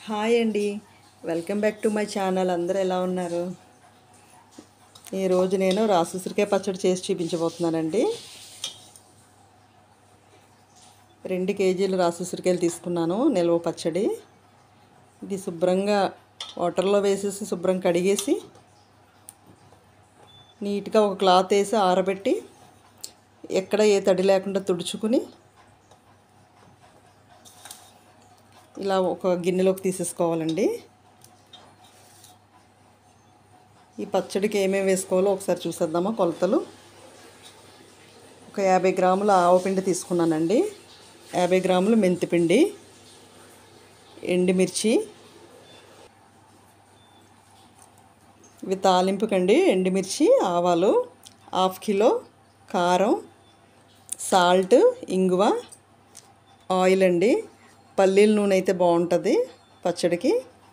hi అండి welcome back to my channel అందరూ ఎలా ఉన్నారు ఈరోజు నేను రాసుసిరికాయ పచ్చడి చేసి చూపించబోతున్నానండి రెండు కేజీలు రాసుసిరికాయలు తీసుకున్నాను నిల్వ పచ్చడి ఇది శుభ్రంగా వాటర్లో వేసేసి శుభ్రం కడిగేసి నీట్గా ఒక క్లాత్ వేసి ఆరబెట్టి ఎక్కడ ఏ తడి లేకుండా తుడుచుకుని ఇలా ఒక గిన్నెలోకి తీసేసుకోవాలండి ఈ పచ్చడికి ఏమేమి వేసుకోవాలో ఒకసారి చూసేద్దామా కొలతలు ఒక యాభై గ్రాముల ఆవపిండి తీసుకున్నానండి యాభై గ్రాములు మెంతిపిండి ఎండుమిర్చి ఇవి తాలింపుకండి ఎండుమిర్చి ఆవాలు హాఫ్ కిలో కారం సాల్ట్ ఇంగువ ఆయిల్ అండి పల్లీల నూనె అయితే బాగుంటుంది పచ్చడికి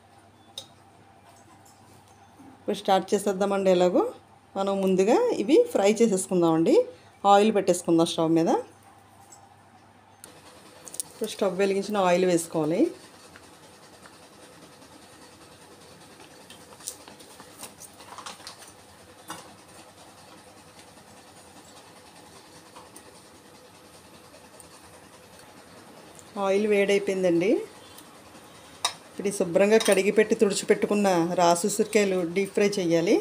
ఇప్పుడు స్టార్ట్ చేసేద్దామండి ఎలాగో మనం ముందుగా ఇవి ఫ్రై చేసేసుకుందామండి ఆయిల్ పెట్టేసుకుందాం స్టవ్ మీద ఇప్పుడు స్టవ్ వెలిగించిన ఆయిల్ వేసుకోవాలి ఆయిల్ వేడైపోయిందండి ఇప్పుడు ఈ శుభ్రంగా కడిగి పెట్టి తుడిచిపెట్టుకున్న రాసు ఉసిరికాయలు డీప్ ఫ్రై చేయాలి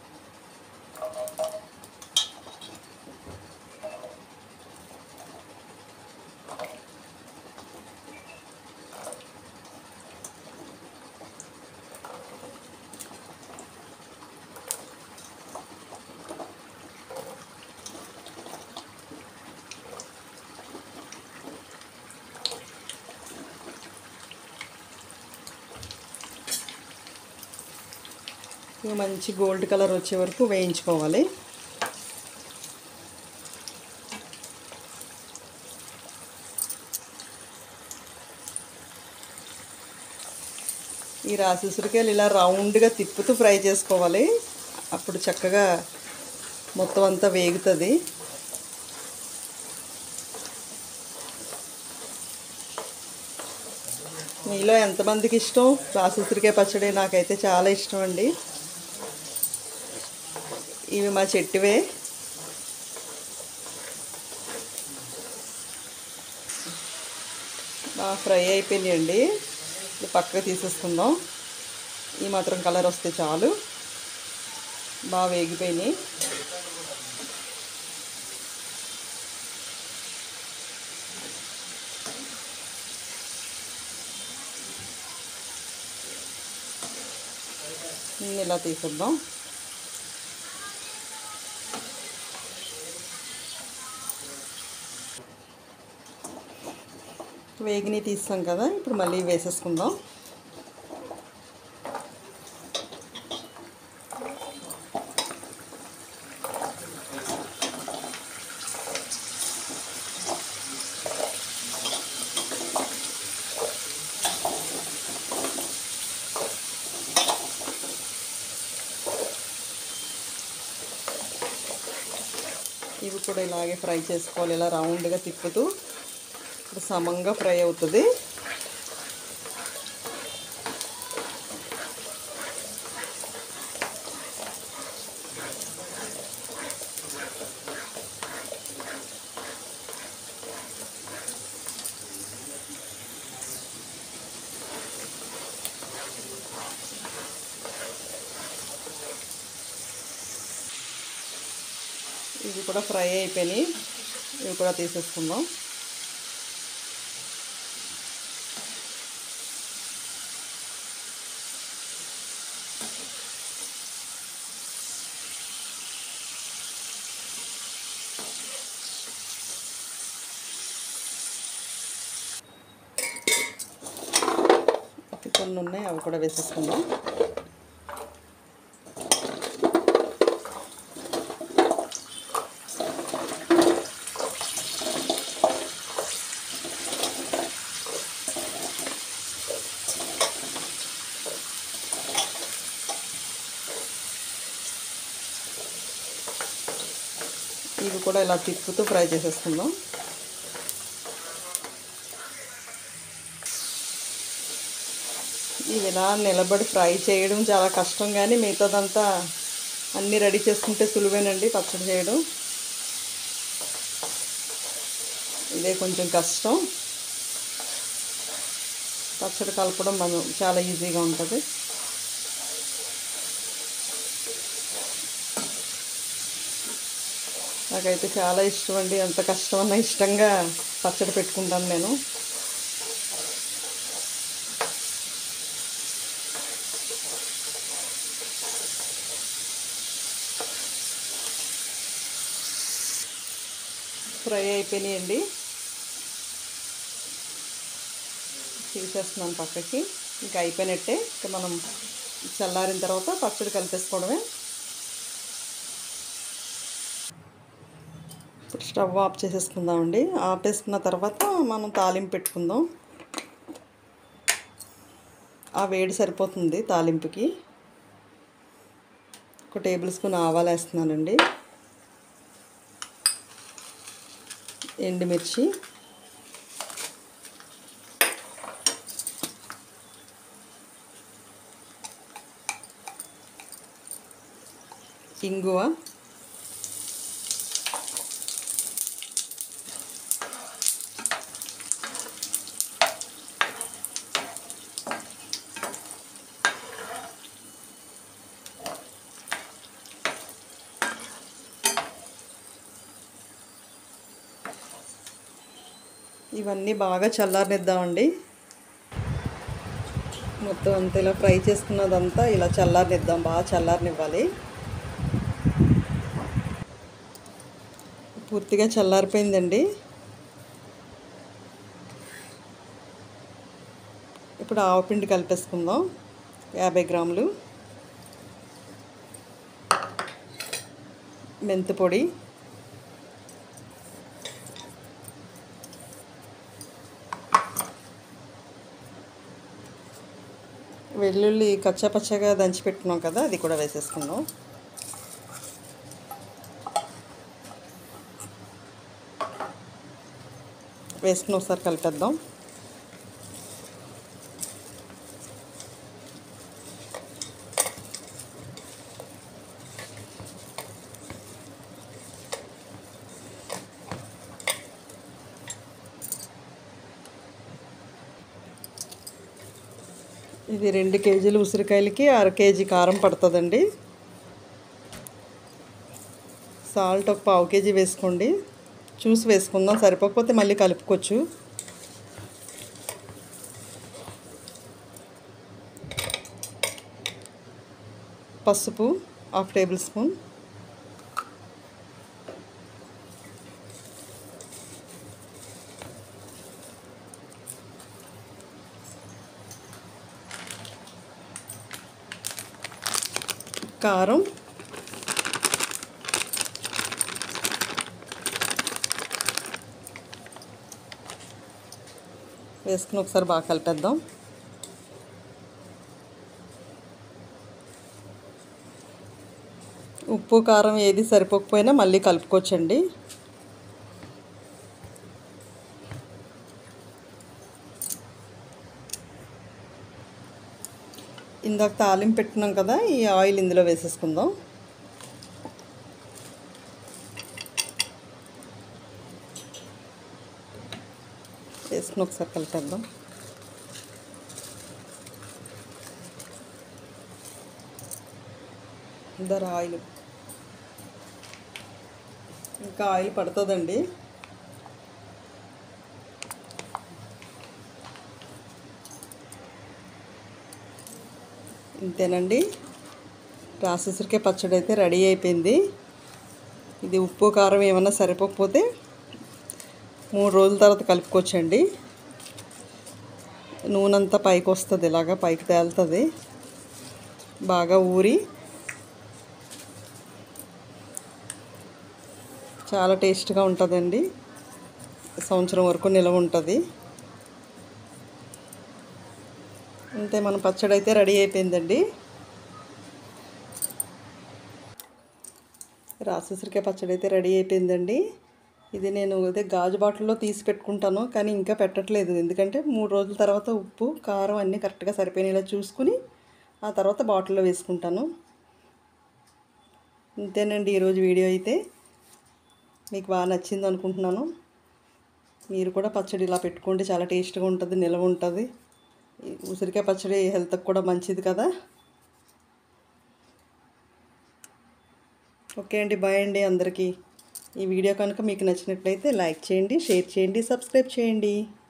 ఇవి మంచి గోల్డ్ కలర్ వచ్చే వరకు వేయించుకోవాలి ఈ రాసి ఉసిరికాయలు ఇలా రౌండ్గా తిప్పుతూ ఫ్రై చేసుకోవాలి అప్పుడు చక్కగా మొత్తం అంతా వేగుతుంది మీలో ఎంతమందికి ఇష్టం రాసి ఉసిరికాయ పచ్చడి నాకైతే చాలా ఇష్టం అండి ఇవి మా చెట్టువే బాగా ఫ్రై అయిపోయినాయండి ఇది పక్కకు తీసేసుకుందాం ఈ మాత్రం కలర్ వస్తే చాలు బాగా వేగిపోయినాయి ఇలా తీసేద్దాం వేగిని తీస్తాం కదా ఇప్పుడు మళ్ళీ వేసేసుకుందాం ఇవి కూడా ఇలాగే ఫ్రై చేసుకోవాలి ఇలా రౌండ్గా తిప్పుతూ ఇప్పుడు సమంగా ఫ్రై అవుతుంది ఇవి కూడా ఫ్రై అయిపోయినాయి ఇవి కూడా తీసేసుకుందాం కొన్ని ఉన్నాయి అవి కూడా వేసేసుకుందాం ఇవి కూడా ఇలా తిప్పుతూ ఫ్రై చేసేసుకుందాం ఇవి ఇలా నిలబడి ఫ్రై చేయడం చాలా కష్టం కానీ మిగతాదంతా అన్నీ రెడీ చేసుకుంటే సులువేనండి పచ్చడి చేయడం ఇదే కొంచెం కష్టం పచ్చడి కలపడం మనం చాలా ఈజీగా ఉంటుంది నాకైతే చాలా ఇష్టం అండి ఎంత కష్టమన్నా ఇష్టంగా పచ్చడి పెట్టుకుంటాను నేను ఫ్రై అయిపోయినాయండి తీసేస్తున్నాను పక్కకి ఇంకా అయిపోయినట్టే ఇంకా మనం చల్లారిన తర్వాత పచ్చడి కలిపేసుకోవడమే ఇప్పుడు స్టవ్ ఆఫ్ చేసేసుకుందామండి ఆపేసుకున్న తర్వాత మనం తాలింపు పెట్టుకుందాం ఆ వేడి సరిపోతుంది తాలింపుకి ఒక టేబుల్ స్పూన్ ఆవాలు వేస్తున్నానండి ఎండుమిర్చి ఇంగువ ఇవన్నీ బాగా చల్లారనిద్దామండి మొత్తం అంతా ఇలా ఫ్రై చేసుకున్నదంతా ఇలా చల్లారనిద్దాం బాగా చల్లారనివ్వాలి పూర్తిగా చల్లారిపోయిందండి ఇప్పుడు ఆవపిండి కలిపేసుకుందాం యాభై గ్రాములు మెంతి పొడి వెల్లుల్లి కచ్చాపచ్చగా దంచి పెట్టుకున్నాం కదా అది కూడా వేసేసుకుందాం వేసుకుని ఒకసారి కలిపేద్దాం ఇది రెండు కేజీలు ఉసిరికాయలకి అర కేజీ కారం పడుతుందండి సాల్ట్ ఒక పావు కేజీ వేసుకోండి చూసి వేసుకుందాం సరిపోకపోతే మళ్ళీ కలుపుకోవచ్చు పసుపు హాఫ్ టేబుల్ స్పూన్ కారం వేసుకుని ఒకసారి బాగా కలిపేద్దాం ఉప్పు కారం ఏది సరిపోకపోయినా మళ్ళీ కలుపుకోవచ్చండి ఇందాక తాలింపు పెట్టుకున్నాం కదా ఈ ఆయిల్ ఇందులో వేసేసుకుందాం వేసుకుని ఒకసారి కలిపేద్దాం ఇద్దరు ఆయిల్ ఇంకా ఆయిల్ పడుతుందండి ఇంతేనండి రాసేసరికే పచ్చడి అయితే రెడీ అయిపోయింది ఇది ఉప్పు కారం ఏమన్నా సరిపోకపోతే మూడు రోజుల తర్వాత కలుపుకోవచ్చండి నూనె అంతా పైకి వస్తుంది ఇలాగా పైకి తేలుతుంది బాగా ఊరి చాలా టేస్ట్గా ఉంటుందండి సంవత్సరం వరకు నిలవ ఉంటుంది అంతే మన పచ్చడి అయితే రెడీ అయిపోయిందండి రాసేసరికే పచ్చడి అయితే రెడీ అయిపోయిందండి ఇది నేను అదే గాజు బాటిల్లో తీసి పెట్టుకుంటాను కానీ ఇంకా పెట్టట్లేదు ఎందుకంటే మూడు రోజుల తర్వాత ఉప్పు కారం అన్నీ కరెక్ట్గా సరిపోయినలా చూసుకుని ఆ తర్వాత బాటిల్లో వేసుకుంటాను ఇంతేనండి ఈరోజు వీడియో అయితే మీకు బాగా నచ్చింది అనుకుంటున్నాను మీరు కూడా పచ్చడి ఇలా పెట్టుకోండి చాలా టేస్ట్గా ఉంటుంది నిల్వ ఉంటుంది ఈ ఉసిరికాయ పచ్చడి హెల్త్కి కూడా మంచిది కదా ఓకే అండి బాయ్ అండి అందరికీ ఈ వీడియో కనుక మీకు నచ్చినట్లయితే లైక్ చేయండి షేర్ చేయండి సబ్స్క్రైబ్ చేయండి